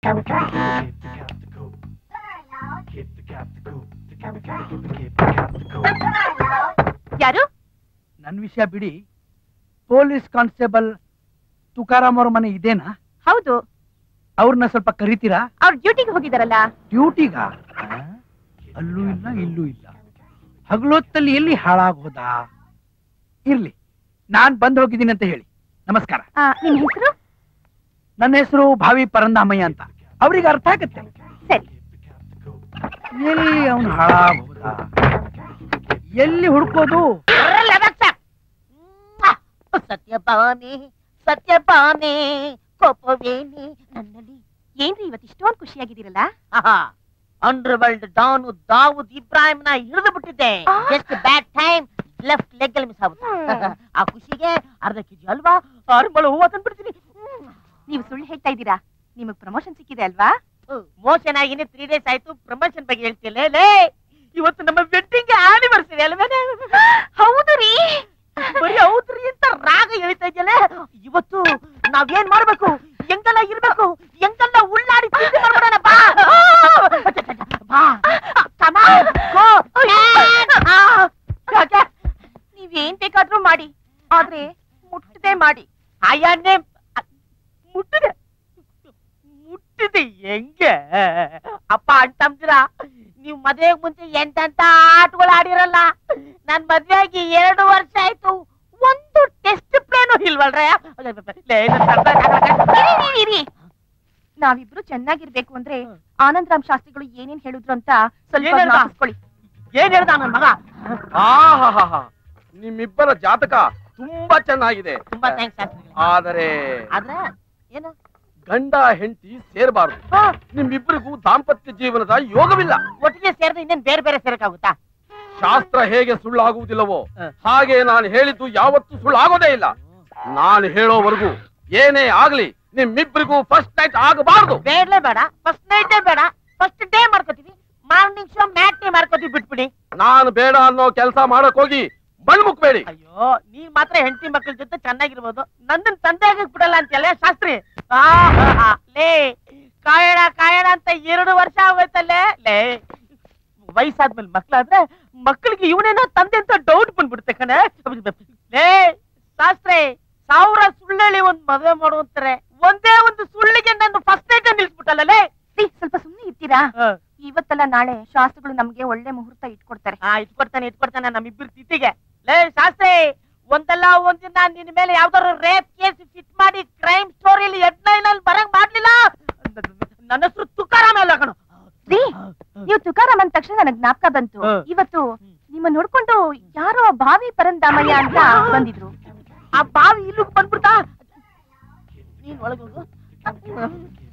ಯಾರು ನನ್ ವಿಷಯ ಬಿಡಿ ಪೊಲೀಸ್ ಕಾನ್ಸ್ಟೇಬಲ್ ತುಕಾರಾಮ್ ಅವ್ರ ಮನೆ ಇದೇನಾ ಹೌದು ಅವ್ರನ್ನ ಸ್ವಲ್ಪ ಕರಿತೀರಾ ಅವ್ರ ಡ್ಯೂಟಿಗೆ ಹೋಗಿದಾರಲ್ಲ ಡ್ಯೂಟಿಗ ಅಲ್ಲೂ ಇಲ್ಲ ಇಲ್ಲೂ ಇಲ್ಲ ಹಗಲೊತ್ತಲ್ಲಿ ಎಲ್ಲಿ ಹಾಳಾಗೋದ ಇರ್ಲಿ ನಾನ್ ಬಂದ್ ಹೋಗಿದ್ದೀನಿ ಅಂತ ಹೇಳಿ ನಮಸ್ಕಾರ ಆ, ನಿಮ್ ಹೆಸರು ನನ್ನ ಹೆಸರು ಭಾವಿ ಪರಂದಾಮಯ್ಯ ಅಂತ ಅವ್ರಿಗೆ ಅರ್ಥ ಆಗತ್ತೆ ಸರಿ ಎಲ್ಲಿ ಅವನು ಹಾಳಾಗೋದ ಎಲ್ಲಿ ಹುಡ್ಕೋದು ಸತ್ಯಭಾಮೆ ಸತ್ಯಭಾಮೆ ಕೋಪವೇನೆ ನನ್ನಲ್ಲಿ ಏನ್ರಿ ಇವತ್ತು ಇಷ್ಟೊಂದು ಖುಷಿಯಾಗಿದ್ದೀರಲ್ಲ ಅಂಡರ್ ವರ್ಲ್ಡ್ ಡಾನು ದಾವೂದ್ ಇಬ್ರಾಹಿಂನ ಹಿಡಿದು ಬಿಟ್ಟಿದ್ದೆ ಆ. Just bad time left leg ಅಲ್ಲಿ ಮಿಸ್ ಆಗುತ್ತೆ ಹ್ಮ್. ಆ ಖುಷಿಗೆ ಅರ್ಧ ಕೆಜಿ ಅಲ್ವಾ ಅರ್ಮಳು ಹೂವ ತಂದ್ಬಿಡ್ತೀನಿ ನೀವು ಸುಳ್ಳು ಹೇಳ್ತಾ ಇದ್ದೀರಾ ನಿಮಗ್ ಪ್ರಮೋಷನ್ ಸಿಕ್ಕಿದೆ ಅಲ್ವಾ ಮೋಷನ್ ಆಗಿನೇ ತ್ರೀ ಡೇಸ್ ಆಯ್ತು ಪ್ರಮೋಷನ್ ಬಗ್ಗೆ ಹೇಳ್ತಿಲ್ಲ ಲೇ ಇವತ್ತು ನಮ್ಮ ವೆಡ್ಡಿಂಗ್ ಆನಿವರ್ಸರಿ ಅಲ್ವೇನೆ ಹೌದು ರೀ ಬರೀ ಹೌದ್ರಿ ಅಂತ ರಾಗ ಹೇಳ್ತಾ ಇದೆಯಲ್ಲ ಇವತ್ತು ನಾವೇನ್ ಮಾಡ್ಬೇಕು ಹೆಂಗೆಲ್ಲ ಇರ್ಬೇಕು ಹೆಂಗೆಲ್ಲ ಉಳ್ಳಾಡಿ ತಿಂಡಿ ಮಾಡ್ಬಿಡೋಣ ಬಾ ಬಾ Come on, go, man. ಆ, ಯಾಕೆ? ನೀವೇನ್ ಬೇಕಾದ್ರೂ ಮಾಡಿ ಆದ್ರೆ ಮುಟ್ಟದೆ ಮಾಡಿ ಅಯ್ಯನ್ನೇ ಮುಟ್ಟಿದೆ ಮುಟ್ಟಿದೆ ಹೆಂಗೆ ಅಪ್ಪ ಅಂತಂದ್ರ ನೀವು ಮದ್ವೆಗ್ ಮುಂಚೆ ಎಂತೆಂತ ಆಟಗಳು ಆಡಿರಲ್ಲ ನನ್ ಮದ್ವೆ ಆಗಿ ಎರಡು ವರ್ಷ ಆಯ್ತು ಒಂದು ಟೆಸ್ಟ್ ಪ್ಲೇನು ಇಲ್ವಲ್ರೇ ಲೇ, ನನ್ ಅರ್ಧ ಆಗಲ್ಲ. ಇರಿ, ಇರಿ, ಇರಿ. ನಾವಿಬ್ರು ಚೆನ್ನಾಗಿರ್ಬೇಕು ಅಂದ್ರೆ ಆನಂದರಾಮ್ ಶಾಸ್ತ್ರಿಗಳು ಏನೇನ್ ಹೇಳಿದ್ರು ಅಂತ ಸ್ವಲ್ಪ ಏನ್ ಹೇಳ್ದ? ಜ್ಞಾಪಿಸ್ಕೊಳ್ಳಿ ಏನ್ ಹೇಳ್ದ ನನ್ ಮಗ ಆಹಾಹಾಹಾ. ನಿಮ್ಮಿಬ್ಬರ ಜಾತಕ ತುಂಬಾ ಚೆನ್ನಾಗಿದೆ ತುಂಬಾ ಥ್ಯಾಂಕ್ಸ್ ಶಾಸ್ತ್ರಿಗಳೇ ಆದರೆ ಆದ್ರೆ ಏನು ಗಂಡ ಹೆಂಡತಿ ಸೇರಬಾರದು ಹಾ, ನಿಮ್ಮಿಬ್ಬರಿಗೂ ದಾಂಪತ್ಯ ಜೀವನದ ಯೋಗವಿಲ್ಲ ಒಟ್ಟಿಗೆ ಸೇರಿದ್ರೆ ಇನ್ನೇನ್ ಬೇರೆ ಬೇರೆ ಸೇರಕ್ಕಾಗುತ್ತಾ ಶಾಸ್ತ್ರ ಹೇಗೆ ಸುಳ್ಳಾಗುವುದಿಲ್ಲವೋ ಹ. ಹಾಗೆ ನಾನು ಹೇಳಿದ್ದು ಯಾವತ್ತೂ ಸುಳ್ಳಾಗೋದೇ ಇಲ್ಲ ನಾನು ಹೇಳೋವರೆಗೂ ಏನೇ ಆಗ್ಲಿ ನಿಮ್ಮಿಬ್ಬರಿಗೂ ಫಸ್ಟ್ ನೈಟ್ ಆಗಬಾರದು ಬೇಡಲೇ ಬೇಡ ಫಸ್ಟ್ ನೈಟೇ ಬೇಡ ಫಸ್ಟ್ ಡೇ ಮಾಡ್ಕೋತೀವಿ ಮಾರ್ನಿಂಗ್ ಶೋ ಮ್ಯಾಟ್ನಿ ಮಾಡ್ಕೋತೀವಿ ಬಿಟ್ಬಿಡಿ ನಾನು ಬೇಡ ಅನ್ನೋ ಕೆಲಸ ಮಾಡಕ್ ಹೋಗಿ ಮಣ್ಣು ಮುಕ್ಬೇಡಿ ಅಯ್ಯೋ ನೀವ್ ಮಾತ್ರ ಹೆಂಡತಿ ಮಕ್ಕಳ ಜೊತೆ ಚೆನ್ನಾಗಿರ್ಬೋದು ನನ್ನನ್ ತಂದೆ ಆಗಕ್ ಬಿಡಲ್ಲ ಅಂತೆಲ್ಲ ಶಾಸ್ತ್ರಿ ಆ, ಆ, ಆ, ಲೇ ಕಾಯಣ ಕಾಯಣ ಅಂತ ಎರಡು ವರ್ಷ ಆಗೋಯ್ತಲ್ಲೇ ಲೇ ವಯಸ್ಸಾದ್ಮೇಲೆ ಮಕ್ಳಾದ್ರೆ ಮಕ್ಕಳಿಗೆ ಇವನೇನೋ ತಂದೆ ಅಂತ ಡೌಟ್ ಬಂದ್ಬಿಡುತ್ತೆ ಕಣೆ ಲೇ ಶಾಸ್ತ್ರಿ ಸಾವಿರ ಸುಳ್ಳೇಳಿ ಒಂದ್ ಮದುವೆ ಮಾಡುವಂತಾರೆ ಒಂದೇ ಒಂದು ಸುಳ್ಳಿಗೆ ನನ್ನ ಫಸ್ಟ್ ನೈಟ್ ನಿಲ್ಸ್ಬಿಟ್ಟಲ್ಲ ಲೇ ರೀ, ಸ್ವಲ್ಪ ಸುಮ್ನೆ ಇರ್ತೀರಾ ಹ. ಇವತ್ತಲ್ಲ ನಾಳೆ ಶಾಸ್ತ್ರಿಗಳು ನಮ್ಗೆ ಒಳ್ಳೆ ಮುಹೂರ್ತ ಇಟ್ಕೊಡ್ತಾರೆ ಹಾ ಇಟ್ಕೊಡ್ತಾನೆ ಇಟ್ಕೊಡ್ತಾನೆ ನಮ್ಮಿಬ್ಬರು ತಿಥಿಗೆ ಲೇ ಶಾಸ್ತ್ರಿ ಒಂದಲ್ಲ ಒಂದಿನ ನಿನ್ ಮೇಲೆ ಯಾವ್ದಾದ್ರು ರೇಪ್ ಕೇಸ್ ಫಿಟ್ ಮಾಡಿ ಕ್ರೈಮ್ ಸ್ಟೋರಿಲಿ ಹೆಡ್ಲೈನ್ ಅಲ್ಲಿ ಬರಂಗ್ ಮಾಡ್ಲಿಲ್ಲ ನನ್ನ ಹೆಸರು ತುಕಾರಾಮ ಅಲ್ಲ ಕಣು ರೀ ನೀವು ತುಕಾರಾಮ್ ಅಂದ ತಕ್ಷಣ ನನಗ್ ಜ್ಞಾಪಕ ಬಂತು ಹ. ಇವತ್ತು ನಿಮ್ಮ ನೋಡ್ಕೊಂಡು ಯಾರೋ ಭಾವಿ ಪರಂದಾಮಯ್ಯ ಅಂತ ಬಂದಿದ್ರು ಆ ಬಾವಿ ಇಲ್ಲಿಗೆ ಬಂದ್ಬಿಡ್ತಾ ನೀನ್ ಒಳಗೋಗು